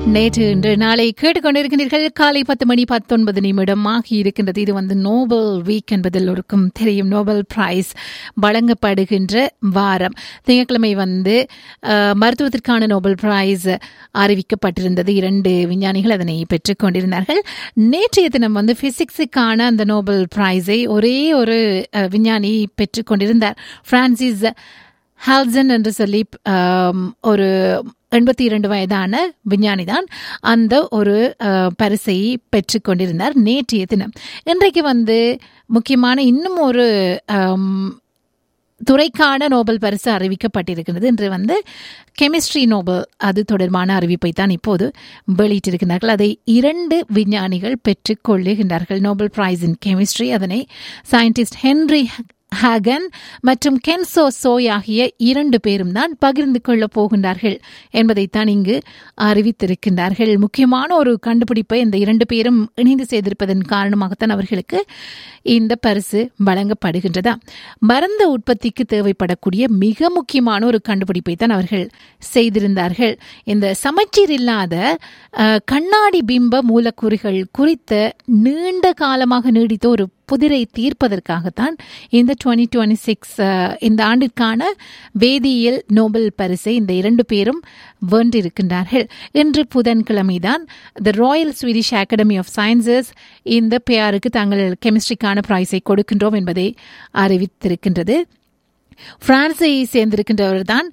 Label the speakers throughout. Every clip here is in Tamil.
Speaker 1: நேற்று இன்று நாளை கேட்டுக்கொண்டிருக்கிறீர்கள் காலை பத்து மணி பத்தொன்பது நிமிடம் ஆகி இருக்கின்றது இது வந்து நோபல் வீக் என்பதில் ஒருக்கும் தெரியும் நோபல் பிரைஸ் வழங்கப்படுகின்ற வாரம் திங்கட்கிழமை வந்து அஹ், மருத்துவத்திற்கான நோபல் பிரைஸ் அறிவிக்கப்பட்டிருந்தது இரண்டு விஞ்ஞானிகள் அதனை பெற்றுக் கொண்டிருந்தார்கள் நேற்றைய தினம் வந்து பிசிக்ஸுக்கான அந்த நோபல் பிரைஸை ஒரே ஒரு அஹ், விஞ்ஞானி பெற்றுக் கொண்டிருந்தார் பிரான்சிஸ் ஹால்சன் என்று சொல்லி ஆம், ஒரு எண்பத்தி இரண்டு வயதான விஞ்ஞானி தான் அந்த ஒரு அஹ், பரிசை பெற்றுக் கொண்டிருந்தார் நேற்றைய தினம் இன்றைக்கு வந்து முக்கியமான இன்னும் ஒரு ஆம், துறைக்கான நோபல் பரிசு அறிவிக்கப்பட்டிருக்கிறது இன்று வந்து கெமிஸ்ட்ரி நோபல் அது தொடர்பான அறிவிப்பை தான் இப்போது வெளியிட்டிருக்கிறார்கள் அதை இரண்டு விஞ்ஞானிகள் பெற்றுக் கொள்ளுகின்றார்கள் நோபல் பிரைஸ் இன் கெமிஸ்ட்ரி அதனை சயின்டிஸ்ட் ஹென்ரி ஹேகன் மற்றும் கென்சோ சோய் ஆகிய இரண்டு பேரும் தான் பகிர்ந்து கொள்ளப் போகின்றார்கள் என்பதைத்தான் இங்கு அறிவித்திருக்கின்றார்கள் முக்கியமான ஒரு கண்டுபிடிப்பை இந்த இரண்டு பேரும் இணைந்து செய்திருப்பதன் காரணமாகத்தான் அவர்களுக்கு இந்த பரிசு வழங்கப்படுகின்றதா மருந்து உற்பத்திக்கு தேவைப்படக்கூடிய மிக முக்கியமான ஒரு கண்டுபிடிப்பை தான் அவர்கள் செய்திருந்தார்கள் இந்த சமச்சீர் இல்லாத அஹ், கண்ணாடி பிம்ப மூலக்கூறுகள் குறித்த நீண்ட காலமாக நீடித்த ஒரு புதிரை தீர்ப்பதற்காகத்தான் இந்த டுவெண்ட்டி டுவெண்ட்டி சிக்ஸ் இந்த ஆண்டிற்கான வேதியியல் நோபல் பரிசை இந்த இரண்டு பேரும் வென்றிருக்கின்றார்கள் இன்று புதன்கிழமைதான் the Royal Swedish Academy of Sciences இந்த பெயருக்கு தாங்கள் கெமிஸ்ட்ரிக்கான பிரைஸை கொடுக்கின்றோம் என்பதை அறிவித்திருக்கின்றது பிரான்ஸை சேர்ந்திருக்கின்றவர் தான்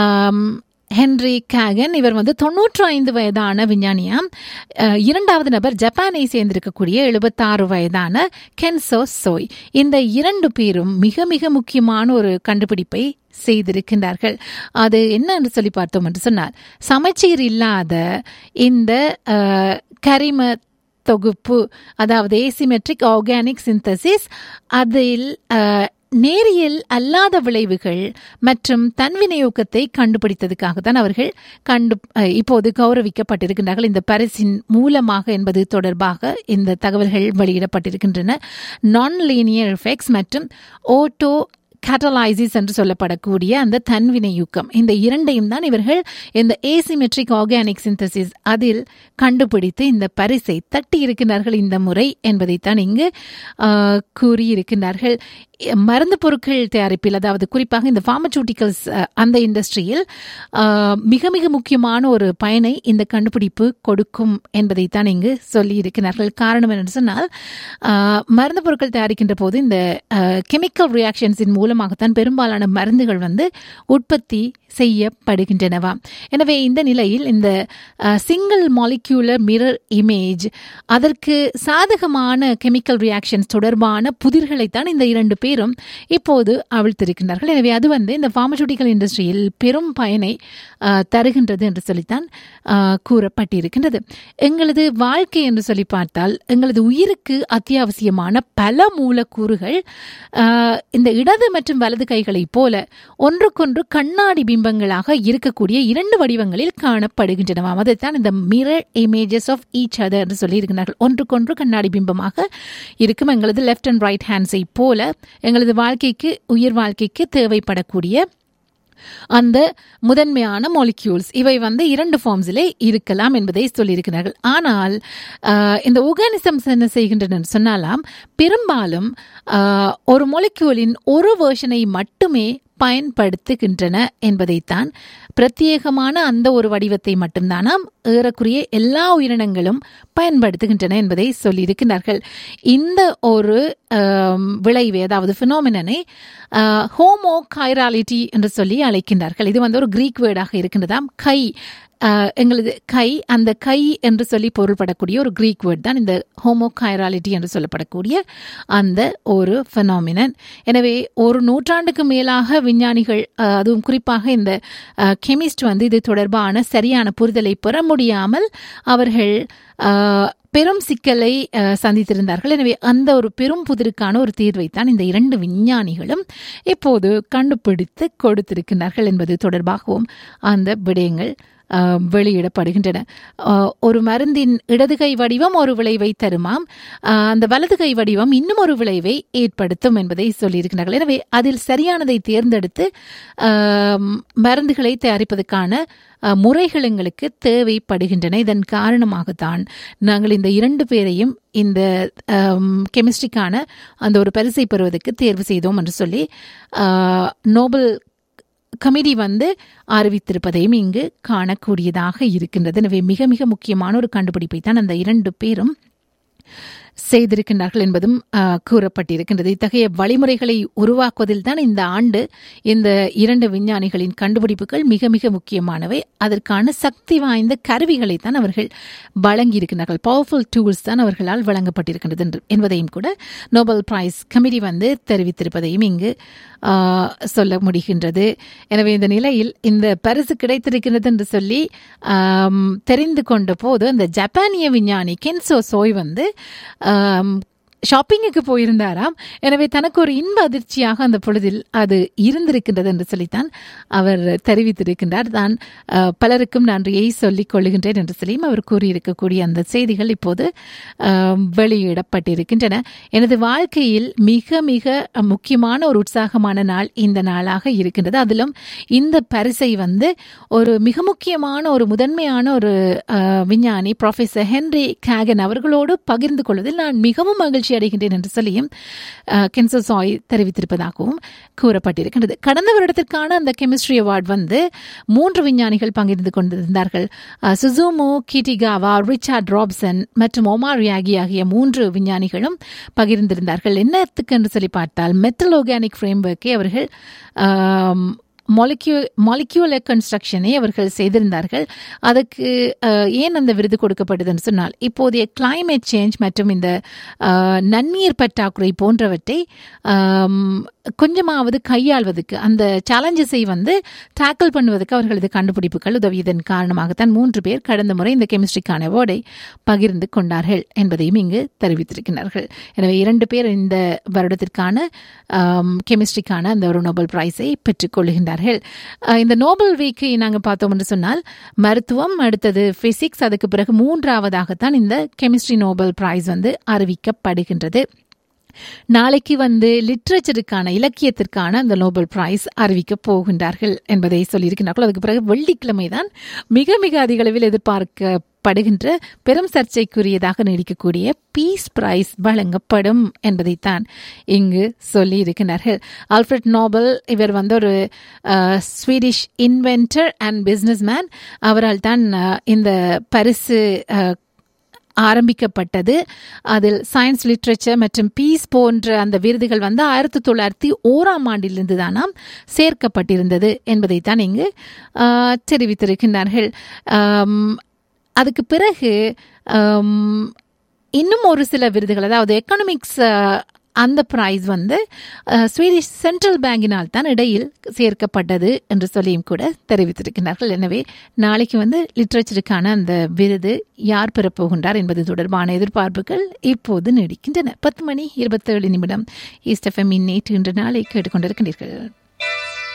Speaker 1: ஹென்ரி கேகன் இவர் வந்து தொன்னூற்று ஐந்து வயதான விஞ்ஞானியாம் அஹ், இரண்டாவது நபர் ஜப்பானை சேர்ந்திருக்கக்கூடிய எழுபத்தாறு வயதான கென்சோ சோய் இந்த இரண்டு பேரும் மிக மிக முக்கியமான ஒரு கண்டுபிடிப்பை செய்திருக்கின்றார்கள் அது என்ன என்று சொல்லி பார்த்தோம் என்று சொன்னால் சமச்சீர் இல்லாத இந்த அஹ், கரிம தொகுப்பு அதாவது ஏசிமெட்ரிக் ஆர்கானிக் சிந்தசிஸ் அதில் அஹ், நேரியல் அல்லாத விளைவுகள் மற்றும் தன்வினையூக்கத்தை கண்டுபிடித்ததுக்காக தான் அவர்கள் கண்டு அஹ், இப்போது கௌரவிக்கப்பட்டிருக்கின்றார்கள் இந்த பரிசின் மூலமாக என்பது தொடர்பாக இந்த தகவல்கள் வெளியிடப்பட்டிருக்கின்றன நான் லீனியர் எஃபெக்ட்ஸ் மற்றும் ஓட்டோ கேட்டலைசிஸ் என்று சொல்லப்படக்கூடிய அந்த தன்வினையூக்கம் இந்த இரண்டையும் தான் இவர்கள் இந்த ஏசிமெட்ரிக் ஆர்கானிக் சிந்தசிஸ் அதில் கண்டுபிடித்து இந்த பரிசை தட்டி இருக்கின்றார்கள் இந்த முறை என்பதைத்தான் இங்கு ஆஹ், கூறியிருக்கின்றார்கள் மருந்து பொருட்கள் தயாரிப்பில் அதாவது குறிப்பாக இந்த ஃபார்மசூட்டிக்கல்ஸ் அந்த இண்டஸ்ட்ரியில் ஆஹ், மிக மிக முக்கியமான ஒரு பயனை இந்த கண்டுபிடிப்பு கொடுக்கும் என்பதைத்தான் இங்கு சொல்லி இருக்கிறார்கள் காரணம் என்னன்னு சொன்னால் ஆஹ், மருந்து பொருட்கள் தயாரிக்கின்ற போது இந்த கெமிக்கல் ரியாக்ஷன்ஸின் மூலமாகத்தான் பெரும்பாலான மருந்துகள் வந்து உற்பத்தி செய்யப்படுகின்றனவா எனவே இந்த நிலையில் இந்த சிங்கிள் மாலிக்யூலர் மிரர் இமேஜ் அதற்கு சாதகமான கெமிக்கல் ரியாக்ஷன்ஸ் தொடர்பான புதிர்களைத்தான் இந்த இரண்டு பேரும் இப்போது அவிழ்த்திருக்கின்றார்கள் எனவே அது வந்து இந்த ஃபார்மசூட்டிக்கல் இண்டஸ்ட்ரியில் பெரும் பயனை அஹ், தருகின்றது என்று சொல்லித்தான் அஹ், கூறப்பட்டிருக்கின்றது எங்களது வாழ்க்கை என்று சொல்லி பார்த்தால் எங்களது உயிருக்கு அத்தியாவசியமான பல மூலக்கூறுகள் அஹ், இந்த இடது மற்றும் வலது கைகளைப் போல ஒன்றுக்கொன்று கண்ணாடி பிம்பங்களாக இருக்கக்கூடிய இரண்டு வடிவங்களில் காணப்படுகின்றனவாம் அதைத்தான் இந்த mirror images of each other என்று சொல்லியிருக்கிறார்கள் ஒன்றுக்கொன்று கண்ணாடி பிம்பமாக இருக்கும் எங்களது லெஃப்ட் அண்ட் ரைட் ஹேண்ட்ஸை போல எங்களது வாழ்க்கைக்கு உயிர் வாழ்க்கைக்கு தேவைப்படக்கூடிய அந்த முதன்மையான மாலிக்யூல்ஸ் இவை வந்து இரண்டு ஃபார்ம்ஸிலே இருக்கலாம் என்பதை சொல்லியிருக்கிறார்கள் ஆனால் ஆஹ், இந்த ஒர்கானிசம்ஸ் என்ன செய்கின்றன சொன்னாலாம் பெரும்பாலும் ஆஹ், ஒரு மாலிக்யூலின் ஒரு வேர்ஷனை மட்டுமே பயன்படுத்துகின்றன என்பதைத்தான் பிரத்யேகமான அந்த ஒரு வடிவத்தை மட்டும்தானாம் ஏறக்குறைய எல்லா உயிரினங்களும் பயன்படுத்துகின்றன என்பதை சொல்லியிருக்கிறார்கள் இந்த ஒரு ஆம், விளைவு அதாவது ஃபினோமினனை ஹோமோ கைராலிட்டி என்று சொல்லி அழைக்கின்றார்கள் இது வந்து ஒரு கிரீக் வேர்டாக இருக்கின்றதாம் கை ஆஹ், எங்களது கை அந்த கை என்று சொல்லி பொருள்படக்கூடிய ஒரு கிரீக் வேர்ட் தான் இந்த ஹோமோகைராலிட்டி என்று சொல்லப்படக்கூடிய அந்த ஒரு ஃபெனாமினன் எனவே ஒரு நூற்றாண்டுக்கு மேலாக விஞ்ஞானிகள் ஆஹ், அதுவும் குறிப்பாக இந்த கெமிஸ்ட் வந்து இது தொடர்பான சரியான புரிதலை பெற முடியாமல் அவர்கள் ஆஹ், பெரும் சிக்கலை அஹ், சந்தித்திருந்தார்கள் எனவே அந்த ஒரு பெரும் புதிருக்கான ஒரு தீர்வைத்தான் இந்த இரண்டு விஞ்ஞானிகளும் இப்போது கண்டுபிடித்து கொடுத்திருக்கிறார்கள் என்பது தொடர்பாகவும் அந்த விடயங்கள் அஹ், வெளியிடப்படுகின்றன அஹ், ஒரு மருந்தின் இடது கை வடிவம் ஒரு விளைவை தருமாம் அஹ், அந்த வலது கை வடிவம் இன்னும் ஒரு விளைவை ஏற்படுத்தும் என்பதை சொல்லியிருக்கிறார்கள் எனவே அதில் சரியானதை தேர்ந்தெடுத்து அஹ், மருந்துகளை தயாரிப்பதற்கான அஹ், முறைகள் எங்களுக்கு தேவைப்படுகின்றன இதன் காரணமாகத்தான் நாங்கள் இந்த இரண்டு பேரையும் இந்த கெமிஸ்ட்ரிக்கான அந்த ஒரு பரிசை பெறுவதற்கு தேர்வு செய்தோம் என்று சொல்லி அஹ், நோபல் கமிட்டி வந்து அறிவித்திருப்பதையும் இங்கு காணக்கூடியதாக இருக்கின்றது எனவே மிக மிக முக்கியமான ஒரு கண்டுபிடிப்பை தான் அந்த இரண்டு பேரும் செய்திருக்கின்றார்கள் என்பதும் ஆஹ், கூறப்பட்டிருக்கின்றது இத்தகைய வழிமுறைகளை உருவாக்குவதில் தான் இந்த ஆண்டு இந்த இரண்டு விஞ்ஞானிகளின் கண்டுபிடிப்புகள் மிக மிக முக்கியமானவை அதற்கான சக்தி வாய்ந்த கருவிகளை தான் அவர்கள் வழங்கியிருக்கிறார்கள் பவர்ஃபுல் டூல்ஸ் தான் அவர்களால் வழங்கப்பட்டிருக்கின்றது என்று- என்பதையும் கூட நோபல் பிரைஸ் கமிட்டி வந்து தெரிவித்திருப்பதையும் இங்கு ஆஹ், சொல்ல முடிகின்றது எனவே இந்த நிலையில் இந்த பரிசு கிடைத்திருக்கிறது என்று சொல்லி ஆம், தெரிந்து கொண்ட போது அந்த ஜப்பானிய விஞ்ஞானி கென்சோ சோய் வந்து ஆம், ஷாப்பிங்குக்கு போயிருந்தாராம் எனவே தனக்கு ஒரு இன்ப அதிர்ச்சியாக அந்த பொழுதில் அது இருந்திருக்கின்றது என்று சொல்லித்தான் அவர் தெரிவித்திருக்கின்றார் தான் அஹ், பலருக்கும் நன்றியை சொல்லிக் கொள்ளுகின்றேன் என்று சொல்லியும் அவர் கூறியிருக்கக்கூடிய அந்த செய்திகள் இப்போது அஹ், வெளியிடப்பட்டிருக்கின்றன எனது வாழ்க்கையில் மிக மிக முக்கியமான ஒரு உற்சாகமான நாள் இந்த நாளாக இருக்கின்றது அதிலும் இந்த பரிசை வந்து ஒரு மிக முக்கியமான ஒரு முதன்மையான ஒரு அஹ், விஞ்ஞானி ப்ரொஃபசர் ஹென்ரி கேகன் அவர்களோடு பகிர்ந்து கொள்வதில் நான் மிகவும் மகிழ்ச்சி அடைகின்றேன் என்று சொல்லியும் அஹ், கென்சோ சாய் தெரிவித்திருப்பதாகவும் கூறப்பட்டிருக்கின்றது கடந்த வருடத்திற்கான அந்த கெமிஸ்ட்ரி அவார்ட் வந்து மூன்று விஞ்ஞானிகள் பங்கிருந்து கொண்டிருந்தார்கள் அஹ், சுசுமோ கிட்டிகாவா ரிச்சார்ட் ராப்சன் மற்றும் ஒமார் யாகி ஆகிய மூன்று விஞ்ஞானிகளும் பகிர்ந்திருந்தார்கள் என்னத்துக்கு என்று சொல்லி பார்த்தால் மெட்டல் ஆர்கானிக் ஃப்ரேம்வொர்க்கை அவர்கள் ஆம், மாலிக்யூ மாலிக்யூலர் கன்ஸ்ட்ரக்ஷனை அவர்கள் செய்திருந்தார்கள் அதுக்கு அஹ், ஏன் அந்த விருது கொடுக்கப்பட்டதுன்னு சொன்னால் இப்போதைய climate சேஞ்ச் மற்றும் இந்த அஹ், நன்னீர் பற்றாக்குறை போன்றவற்றை ஆம், கொஞ்சமாவது கையாள்வதற்கு அந்த சேலஞ்சஸை வந்து டேக்கிள் பண்ணுவதற்கு அவர்களது கண்டுபிடிப்புகள் உதவியதன் காரணமாகத்தான் மூன்று பேர் கடந்த முறை இந்த கெமிஸ்ட்ரிக்கான அவார்டை பகிர்ந்து கொண்டார்கள் என்பதையும் இங்கு தெரிவித்திருக்கிறார்கள் எனவே இரண்டு பேர் இந்த வருடத்திற்கான ஆம், கெமிஸ்ட்ரிக்கான அந்த ஒரு நோபல் பிரைஸை பெற்றுக்கொள்கின்றார்கள் அஹ், இந்த நோபல் வீக்கை நாங்கள் பார்த்தோம் என்று சொன்னால் மருத்துவம் அடுத்தது பிசிக்ஸ் அதுக்கு பிறகு மூன்றாவதாகத்தான் இந்த கெமிஸ்ட்ரி நோபல் பிரைஸ் வந்து அறிவிக்கப்படுகின்றது நாளைக்கு வந்து லிட்ரேச்சருக்கான இலக்கியத்திற்கான அந்த நோபல் பிரைஸ் அறிவிக்க போகின்றார்கள் என்பதை சொல்லியிருக்கிறார்கள் அதுக்கு பிறகு வெள்ளிக்கிழமை தான் மிக மிக அதிக அளவில் எதிர்பார்க்கப்படுகின்ற பெரும் சர்ச்சைக்குரியதாக நீடிக்கக்கூடிய பீஸ் பிரைஸ் வழங்கப்படும் என்பதைத்தான் இங்கு சொல்லி இருக்கிறார்கள் ஆல்ஃபிரட் நோபல் இவர் வந்து ஒரு Swedish inventor and businessman அவரால் தான் அஹ், இந்த பரிசு அஹ், ஆரம்பிக்கப்பட்டது அதில் சயின்ஸ் லிட்ரேச்சர் மற்றும் பீஸ் போன்ற அந்த விருதுகள் வந்து ஆயிரத்தி தொள்ளாயிரத்தி ஓராம் ஆண்டிலிருந்து தானாம் சேர்க்கப்பட்டிருந்தது என்பதைத்தான் இங்கு ஆஹ், தெரிவித்திருக்கின்றார்கள் ஆம், அதுக்கு பிறகு ஆம், இன்னும் ஒரு சில விருதுகள் அதாவது எக்கனாமிக்ஸ் அந்த பிரைஸ் வந்து அஹ், ஸ்வீடிஷ் சென்ட்ரல் பேங்கினால் தான் இடையில் சேர்க்கப்பட்டது என்று சொல்லியும் கூட தெரிவித்திருக்கிறார்கள் எனவே நாளைக்கு வந்து லிட்ரேச்சருக்கான அந்த விருது யார் பெறப்போகின்றார் என்பது தொடர்பான எதிர்பார்ப்புகள் இப்போது நீடிக்கின்றன பத்து மணி இருபத்தேழு நிமிடம் ஈஸ்ட் எஃப்எம் நேற்று இன்று நாளை கேட்டுக்கொண்டிருக்கின்றீர்கள்